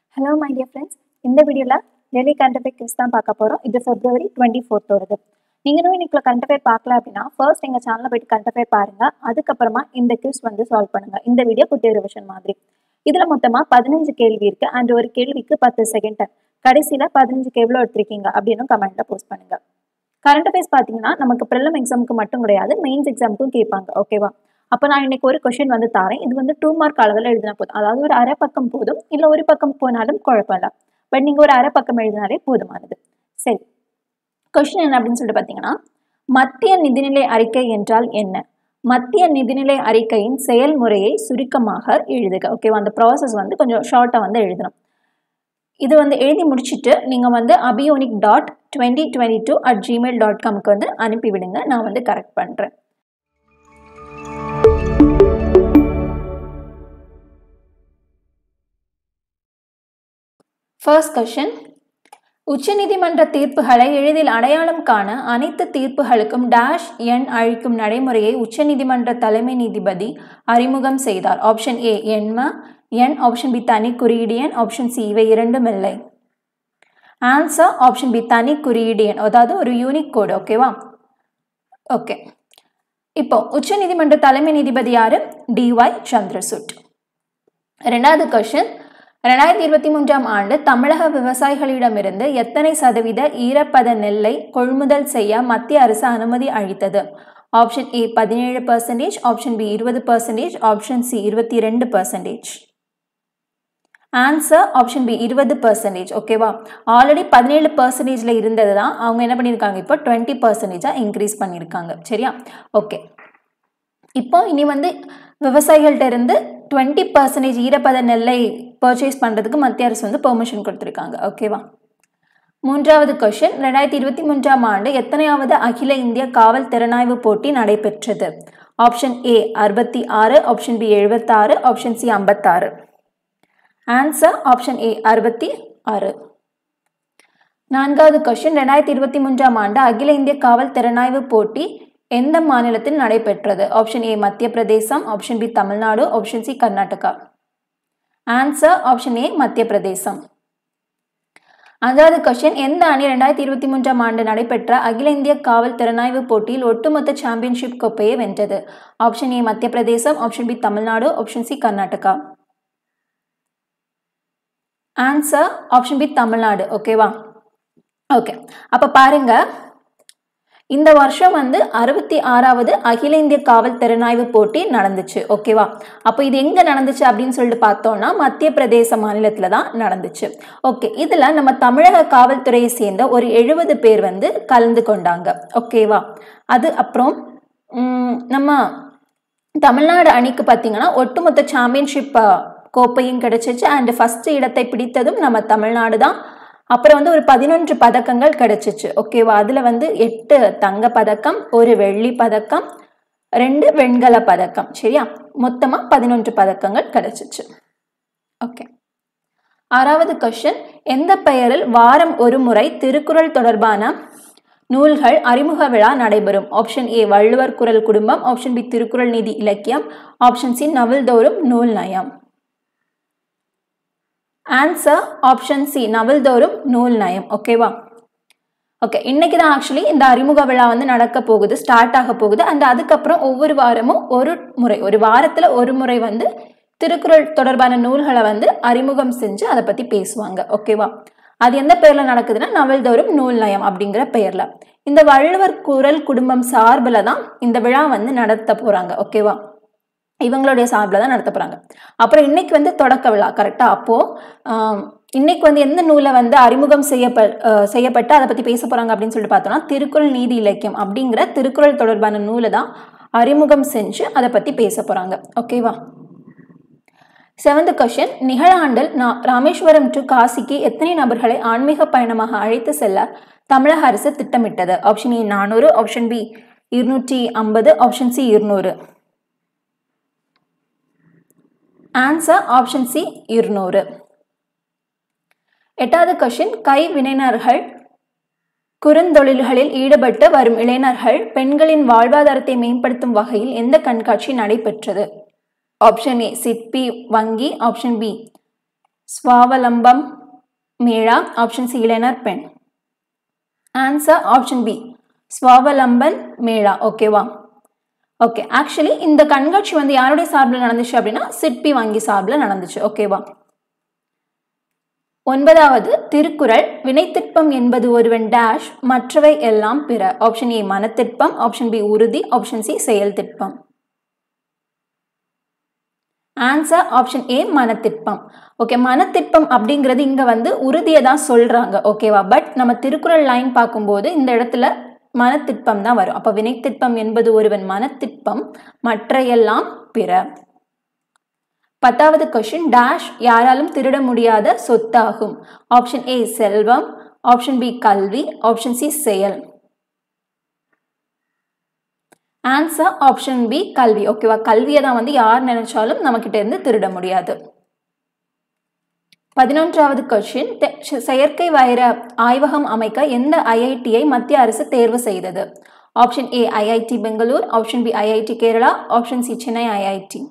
hello my dear friends இந்த வீடியோவில் daily current affair gives தான் பார்க்க போகிறோம் இது பிப்ரவரி டுவெண்ட்டி ஃபோர்த்தோடது நீங்களும் இன்னைக்குள்ள கரண்ட் அஃபேர் பார்க்கல அப்படின்னா ஃபர்ஸ்ட் எங்கள் சேனலில் போயிட்டு கரண்ட் அஃபேர் பாருங்கள் அதுக்கப்புறமா இந்த கிவ்ஸ் வந்து சால்வ் பண்ணுங்கள் இந்த வீடியோ குட்டி ரிவிஷன் மாதிரி இதில் மொத்தமாக பதினஞ்சு கேள்வி இருக்குது அண்ட் ஒரு கேள்விக்கு பத்து செகண்ட் டைம் கடைசியில் பதினஞ்சுக்கு எவ்வளோ எடுத்திருக்கீங்க அப்படின்னு கமெண்ட்டில் போஸ்ட் பண்ணுங்கள் கரண்ட் அஃபேர்ஸ் பார்த்தீங்கன்னா நமக்கு ப்ரிலம் எக்ஸாமுக்கு மட்டும் கிடையாது மெயின்ஸ் எக்ஸாமுக்கும் கேட்பாங்க ஓகேவா அப்போ நான் இன்னைக்கு ஒரு கொஷின் வந்து தரேன் இது வந்து டூ மார்க் அளவில் எழுதினா போதும் அதாவது ஒரு அரை பக்கம் போதும் இல்லை ஒரு பக்கம் போனாலும் குழப்பம் இல்லை பட் நீங்கள் ஒரு அரை பக்கம் எழுதினாலே போதுமானது சரி கொஷின் என்ன அப்படின்னு சொல்லிட்டு பார்த்தீங்கன்னா மத்திய நிதிநிலை அறிக்கை என்றால் என்ன மத்திய நிதிநிலை அறிக்கையின் செயல்முறையை சுருக்கமாக எழுதுக ஓகேவா அந்த ப்ராசஸ் வந்து கொஞ்சம் ஷார்ட்டாக வந்து எழுதணும் இது வந்து எழுதி முடிச்சுட்டு நீங்கள் வந்து abionic dot twenty twenty two at Gmail dot காம்க்கு வந்து அனுப்பிவிடுங்க நான் வந்து கரெக்ட் பண்ணுறேன் ஃபர்ஸ்ட் கொஷின் உச்சநீதிமன்ற தீர்ப்புகளை எளிதில் அடையாளம் காண அனைத்து தீர்ப்புகளுக்கும் டேஷ் எண் அழிக்கும் நடைமுறையை உச்சநீதிமன்ற தலைமை நீதிபதி அறிமுகம் செய்தார் ஆப்ஷன் ஏ எண்ம எண் ஆப்ஷன் பி தனி குறியீடு எண் ஆப்ஷன் சி இவை இரண்டும் இல்லை ஆன்சர் ஆப்ஷன் பி தனி குறியீடு எண் அதாவது ஒரு யூனிக் கோடு ஓகேவா ஓகே இப்போ உச்சநீதிமன்ற தலைமை நீதிபதி யாரு டிஒய் சந்திரசூட் ரெண்டாவது கொஷின் ரெண்டாயிரத்தி இருபத்தி மூன்றாம் ஆண்டு தமிழக விவசாயிகளிடமிருந்து எத்தனை சதவீத ஈரப்பத நெல்லை கொள்முதல் செய்ய மத்திய அரசு அனுமதி அளித்தது ஆப்ஷன் ஏ பதினேழு பர்சன்டேஜ் ஆப்ஷன் பி இருபது பர்சன்டேஜ் ஆப்ஷன் சி இருபத்தி ரெண்டு பர்சன்டேஜ் ஆன்சர் ஆப்ஷன் பி இருபது பர்சன்டேஜ் ஓகேவா ஆல்ரெடி பதினேழு பர்சன்டேஜில் இருந்தது தான் அவங்க என்ன பண்ணியிருக்காங்க இப்போ டுவெண்ட்டி பர்சன்டேஜாக இன்க்ரீஸ் பண்ணியிருக்காங்க சரியா ஓகே இப்போ இனி வந்து விவசாயிகள்கிட்ட இருந்து டுவெண்ட்டி பர்சன்டேஜ் ஈரப்பத நெல்லை பர்ச்சேஸ் பண்ணுறதுக்கு மத்திய அரசு வந்து பெர்மிஷன் கொடுத்துருக்காங்க ஓகேவா மூன்றாவது கொஷின் ரெண்டாயிரத்தி இருபத்தி மூன்றாம் ஆண்டு எத்தனையாவது அகில இந்திய காவல் திறனாய்வு போட்டி நடைபெற்றது ஆப்ஷன் ஏ அறுபத்தி ஆறு ஆப்ஷன் பி எழுபத்தாறு ஆப்ஷன் சி ஐம்பத்தாறு ஆன்சர் ஆப்ஷன் ஏ அறுபத்தி ஆறு நான்காவது கொஷின் ரெண்டாயிரத்தி இருபத்தி மூன்றாம் ஆண்டு அகில இந்திய காவல் திறனாய்வு போட்டி எந்த மாநிலத்தில் நடைபெற்றது option A Madhya Pradesh option B Tamil Nadu option C Karnataka answer option A Madhya Pradesh அஞ்சாவது கொஸ்டின் எந்த அணி ரெண்டாயிரத்தி இருபத்தி மூன்றாம் ஆண்டு நடைபெற்ற அகில இந்திய காவல் திறனாய்வு போட்டியில் ஒட்டுமொத்த சாம்பியன்ஷிப் கோப்பையை வென்றது option A Madhya Pradesh option B Tamil Nadu option C Karnataka answer option B Tamil Nadu ஓகேவா ஓகே அப்போ பாருங்க இந்த வருஷம் வந்து அறுபத்தி ஆறாவது அகில இந்திய காவல் திறனாய்வு போட்டி நடந்துச்சு ஓகேவா அப்போ இது எங்கே நடந்துச்சு அப்படின்னு சொல்லிட்டு பார்த்தோம்னா மத்திய பிரதேச மாநிலத்தில் தான் நடந்துச்சு ஓகே இதில் நம்ம தமிழக காவல்துறையை சேர்ந்த ஒரு எழுபது பேர் வந்து கலந்து கொண்டாங்க ஓகேவா அது அப்புறம் நம்ம தமிழ்நாடு அணிக்கு பார்த்தீங்கன்னா ஒட்டுமொத்த சாம்பியன்ஷிப் கோப்பையும் கிடைச்சிச்சு அண்ட் ஃபர்ஸ்ட் இடத்தை பிடித்ததும் நம்ம தமிழ்நாடு தான் அப்புறம் வந்து ஒரு பதினொன்று பதக்கங்கள் கிடைச்சிச்சு ஓகேவா அதில் வந்து எட்டு தங்க பதக்கம் ஒரு வெள்ளி பதக்கம் ரெண்டு வெண்கல பதக்கம் சரியா மொத்தமாக பதினொன்று பதக்கங்கள் கிடைச்சிச்சு ஓகே ஆறாவது கொஷின் எந்த பெயரில் வாரம் ஒரு முறை திருக்குறள் தொடர்பான நூல்கள் அறிமுக விழா நடைபெறும் ஆப்ஷன் ஏ வள்ளுவர் குரல் குடும்பம் ஆப்ஷன் பி திருக்குறள் நீதி இலக்கியம் ஆப்ஷன் சி நவல்தோறும் நூல் நயம் ஆன்சர் ஆப்ஷன் சி நவல்தோறும் நூல் நயம் ஓகேவா ஓகே இன்னைக்கு தான் ஆக்சுவலி இந்த அறிமுக விழா வந்து நடக்க போகுது ஸ்டார்ட் ஆக போகுது அண்ட் அதுக்கப்புறம் ஒவ்வொரு வாரமும் ஒரு முறை ஒரு வாரத்தில் ஒரு முறை வந்து திருக்குறள் தொடர்பான நூல்களை வந்து அறிமுகம் செஞ்சு அதை பற்றி பேசுவாங்க ஓகேவா அது எந்த பேரில் நடக்குதுன்னா நவல்தோறும் நூல் நயம் அப்படிங்கிற பெயரில் இந்த வள்ளுவர் குரல் குடும்பம் சார்பில் தான் இந்த விழா வந்து நடத்த போகிறாங்க ஓகேவா இவங்களுடைய சார்பில் தான் நடத்த போகிறாங்க அப்புறம் இன்னைக்கு வந்து தொடக்க விழா கரெக்டாக அப்போது இன்னைக்கு வந்து எந்த நூலை வந்து அறிமுகம் செய்யப்ப செய்யப்பட்டு அதை பற்றி பேச போகிறாங்க அப்படின்னு சொல்லிட்டு பார்த்தோம்னா திருக்குறள் நீதி இலக்கியம் அப்படிங்கிற திருக்குறள் தொடர்பான நூலை தான் அறிமுகம் செஞ்சு அதை பற்றி பேச போகிறாங்க ஓகேவா செவன்த் கொஷின் நிகழாண்டில் ராமேஸ்வரம் டு காசிக்கு எத்தனை நபர்களை ஆன்மீக பயணமாக அழைத்து செல்ல தமிழக அரசு திட்டமிட்டது ஆப்ஷன் ஏ நானூறு ஆப்ஷன் பி இருநூற்றி ஐம்பது ஆப்ஷன் சி இருநூறு ஆன்சர் ஆப்ஷன் சி இருநூறு எட்டாவது கொஷின் கைவினைஞர்கள் குறுந்தொழில்களில் ஈடுபட்டு வரும் இளைஞர்கள் பெண்களின் வாழ்வாதாரத்தை மேம்படுத்தும் வகையில் எந்த கண்காட்சி நடைபெற்றது ஆப்ஷன் ஏ சிற்பி வங்கி option B Swavalamban Mela option C இளைஞர் பெண் answer option B Swavalamban Mela ஓகேவா ஓகே ஆக்சுவலி இந்த கண்காட்சி வந்து யாருடைய சார்பில் நடந்துச்சு அப்படின்னா சிற்பி வங்கி சார்பில் நடந்துச்சு ஓகேவா ஒன்பதாவது திருக்குறள் வினைத்திற்பம் என்பது ஒருவன் டேஷ் மற்றவை எல்லாம் பிற ஆப்ஷன் ஏ மனத்திற்பம் ஆப்ஷன் பி உறுதி ஆப்ஷன் சி செயல் திட்பம் ஆன்சர் ஆப்ஷன் ஏ மனத்திற்பம் ஓகே மனத்திற்பம் அப்படிங்கிறது இங்கே வந்து உறுதியை தான் சொல்கிறாங்க ஓகேவா பட் நம்ம திருக்குறள் லைன் பார்க்கும்போது இந்த இடத்துல மனத்திற்பம் தான் வரும் அப்போ வினைத்திற்பம் என்பது ஒருவன் மனத்திற்பம் மற்றையெல்லாம் பிற பத்தாவது கொஸ்டின் டேஷ் யாராலும் திருட முடியாத சொத்தாகும் ஆப்ஷன் ஏ செல்வம் ஆப்ஷன் பி கல்வி ஆப்ஷன் சி செயல் ஆன்சர் ஆப்ஷன் பி கல்வி ஓகேவா கல்வியை தான் வந்து யார் நினைச்சாலும் நம்மக்கிட்ட இருந்து திருட முடியாது பதினொன்றாவது கொஸ்டின் செயற்கை வைர ஆய்வகம் அமைக்க எந்த ஐஐடியை மத்திய அரசு தேர்வு செய்தது option A IIT Bangalore option B IIT Kerala option C Chennai IIT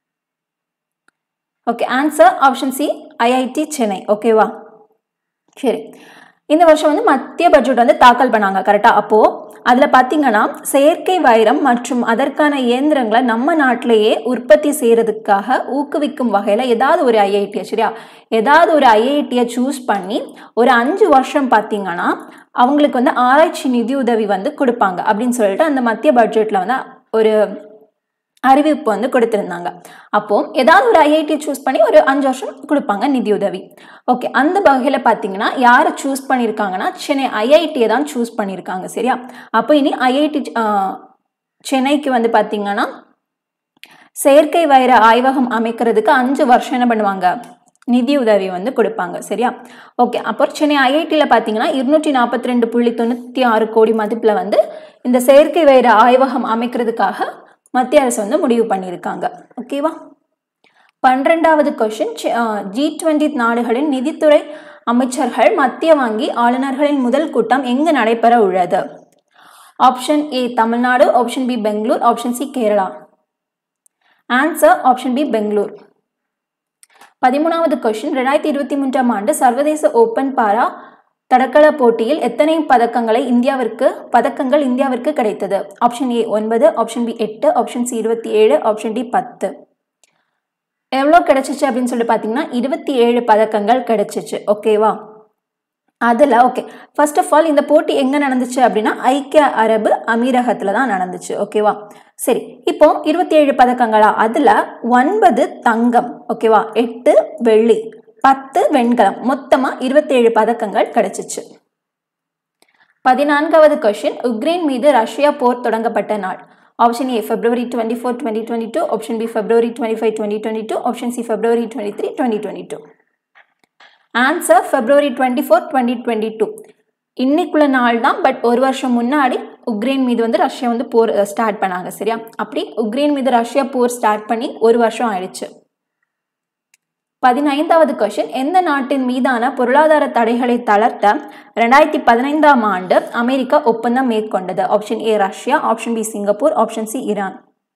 okay answer option C IIT Chennai ஓகேவா சரி இந்த வருஷம் வந்து மத்திய பட்ஜெட் வந்து தாக்கல் பண்ணாங்க கரெக்டாக அப்போது அதில் பார்த்தீங்கன்னா செயற்கை வைரம் மற்றும் அதற்கான இயந்திரங்களை நம்ம நாட்டிலேயே உற்பத்தி செய்கிறதுக்காக ஊக்குவிக்கும் வகையில் ஏதாவது ஒரு ஐஐடியை சரியா ஏதாவது ஒரு ஐஐடியை சூஸ் பண்ணி ஒரு அஞ்சு வருஷம் பார்த்தீங்கன்னா அவங்களுக்கு வந்து ஆராய்ச்சி நிதியுதவி வந்து கொடுப்பாங்க அப்படின்னு சொல்லிட்டு அந்த மத்திய பட்ஜெட்டில் வந்து ஒரு அறிவிப்பு வந்து கொடுத்துருந்தாங்க அப்போ ஏதாவது ஒரு ஐஐடி சூஸ் பண்ணி ஒரு அஞ்சு வருஷம் கொடுப்பாங்க நிதியுதவி ஓகே அந்த வகையில் பார்த்தீங்கன்னா யாரை சூஸ் பண்ணியிருக்காங்கன்னா சென்னை ஐஐடியை தான் சூஸ் பண்ணியிருக்காங்க சரியா அப்போ இனி ஐஐடி சென்னைக்கு வந்து பார்த்தீங்கன்னா செயற்கை வைர ஆய்வகம் அமைக்கிறதுக்கு அஞ்சு வருஷம் என்ன பண்ணுவாங்க நிதி உதவி வந்து கொடுப்பாங்க சரியா ஓகே அப்புறம் சென்னை ஐஐடியில் பார்த்தீங்கன்னா இருநூற்றி நாற்பத்தி ரெண்டு புள்ளி தொண்ணூற்றி ஆறு கோடி மதிப்பில் வந்து இந்த செயற்கை வைர ஆய்வகம் அமைக்கிறதுக்காக மத்திய அரசு வந்து முடிவு பண்ணியிருக்காங்க ஓகேவா பன்னிரெண்டாவது கொஷின் ஜி டுவெண்ட்டி நாடுகளின் நிதித்துறை அமைச்சர்கள் மத்திய வங்கி ஆளுநர்களின் முதல் கூட்டம் எங்கு நடைபெற உள்ளது option A Tamil Nadu option B Bangalore option C Kerala answer option B Bangalore பதிமூணாவது கொஷின் ரெண்டாயிரத்தி இருபத்தி மூன்றாம் ஆண்டு சர்வதேச ஓப்பன் பாரா தடகள போட்டியில் எத்தனை பதக்கங்களை இந்தியாவிற்கு பதக்கங்கள் இந்தியாவிற்கு கிடைத்தது ஆப்ஷன் ஏ ஒன்பது ஆப்ஷன் பி எட்டு ஆப்ஷன் சி இருபத்தி ஏழு ஆப்ஷன் டி பத்து எவ்வளோ கிடைச்சிச்சு அப்படின்னு சொல்லிட்டு பார்த்தீங்கன்னா இருபத்தி ஏழு பதக்கங்கள் கிடைச்சிச்சு ஓகேவா அதில் ஓகே ஃபர்ஸ்ட் ஆஃப் ஆல் இந்த போட்டி எங்கே நடந்துச்சு அப்படின்னா ஐக்கிய அரபு அமீரகத்தில் தான் நடந்துச்சு ஓகேவா சரி இப்போ இருபத்தி ஏழு பதக்கங்களா அதில் ஒன்பது தங்கம் ஓகேவா எட்டு வெள்ளி பத்து வெண்கலம் மொத்தமாக இருபத்தேழு பதக்கங்கள் கிடைச்சிச்சு பதினான்காவது கொஷின் உக்ரைன் மீது ரஷ்யா போர் தொடங்கப்பட்ட நாள் option A February twenty four twenty twenty two option B February twenty five twenty twenty two option C February twenty three twenty twenty two answer February twenty four twenty twenty two இன்னைக்குள்ள நாள் தான் but ஒரு வருஷம் முன்னாடி Ukraine மீது வந்து Russia வந்து போர் start பண்ணாங்க சரியா அப்படி உக்ரைன் மீது ரஷ்யா போர் ஸ்டார்ட் பண்ணி ஒரு வருஷம் ஆயிடுச்சு பதினைந்தாவது கொஷின் எந்த நாட்டின் மீதான பொருளாதார தடைகளை தளர்த்த ரெண்டாயிரத்தி பதினைந்தாம் ஆண்டு அமெரிக்கா ஒப்பந்தம் மேற்கொண்டது option A Russia option B Singapore option C Iran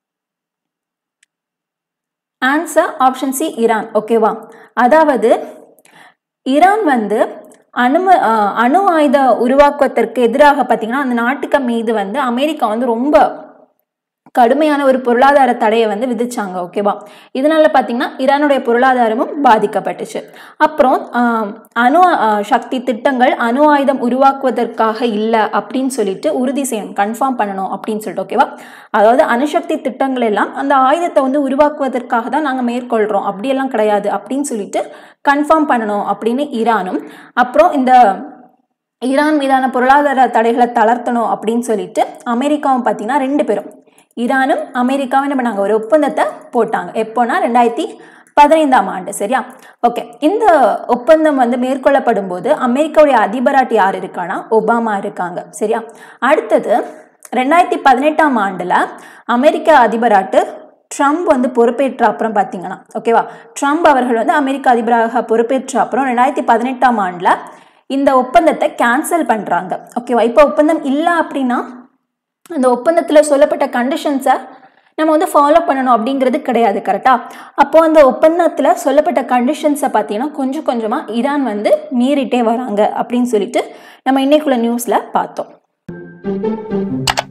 answer option C Iran ஓகேவா அதாவது ஈரான் வந்து அணும அணு ஆயுத உருவாக்குவதற்கு எதிராக பார்த்தீங்கன்னா அந்த நாட்டுக்கு மீது வந்து அமெரிக்கா வந்து ரொம்ப கடுமையான ஒரு பொருளாதார தடையை வந்து விதிச்சாங்க ஓகேவா இதனால பார்த்தீங்கன்னா ஈரானுடைய பொருளாதாரமும் பாதிக்கப்பட்டுச்சு அப்புறம் அணு சக்தி திட்டங்கள் அணு ஆயுதம் உருவாக்குவதற்காக இல்லை அப்படின்னு சொல்லிட்டு உறுதி செய்யணும் கன்ஃபார்ம் பண்ணணும் அப்படின்னு சொல்லிட்டு ஓகேவா அதாவது அணுசக்தி திட்டங்கள் எல்லாம் அந்த ஆயுதத்தை வந்து உருவாக்குவதற்காக தான் நாங்கள் மேற்கொள்கிறோம் அப்படியெல்லாம் கிடையாது அப்படின்னு சொல்லிட்டு கன்ஃபார்ம் பண்ணணும் அப்படின்னு ஈரானும் அப்புறம் இந்த ஈரான் மீதான பொருளாதார தடைகளை தளர்த்தணும் அப்படின்னு சொல்லிட்டு அமெரிக்காவும் பார்த்தீங்கன்னா ரெண்டு பேரும் ஈரானும் அமெரிக்காவும் என்ன பண்ணாங்க ஒரு ஒப்பந்தத்தை போட்டாங்க எப்போனா ரெண்டாயிரத்தி பதினைந்தாம் ஆண்டு சரியா ஓகே இந்த ஒப்பந்தம் வந்து மேற்கொள்ளப்படும் போது அமெரிக்காவுடைய அதிபராட்டி யார் இருக்கானா ஒபாமா இருக்காங்க சரியா அடுத்தது ரெண்டாயிரத்தி பதினெட்டாம் ஆண்டில் அமெரிக்க அதிபராட்டு ட்ரம்ப் வந்து பொறுப்பேற்ற அப்புறம் பார்த்தீங்கன்னா ஓகேவா ட்ரம்ப் அவர்கள் வந்து அமெரிக்க அதிபராக பொறுப்பேற்ற அப்புறம் ரெண்டாயிரத்தி பதினெட்டாம் ஆண்டில் இந்த ஒப்பந்தத்தை கேன்சல் பண்ணுறாங்க ஓகேவா இப்போ ஒப்பந்தம் இல்லை அப்படின்னா அந்த ஒப்பந்தத்தில் சொல்லப்பட்ட கண்டிஷன்ஸை நம்ம வந்து ஃபாலோ பண்ணணும் அப்படிங்கிறது கிடையாது கரெக்டாக அப்போ அந்த ஒப்பந்தத்தில் சொல்லப்பட்ட கண்டிஷன்ஸை பார்த்தீங்கன்னா கொஞ்சம் கொஞ்சமாக ஈரான் வந்து மீறிட்டே வராங்க அப்படின்னு சொல்லிட்டு நம்ம இன்னைக்குள்ள நியூஸில் பார்த்தோம்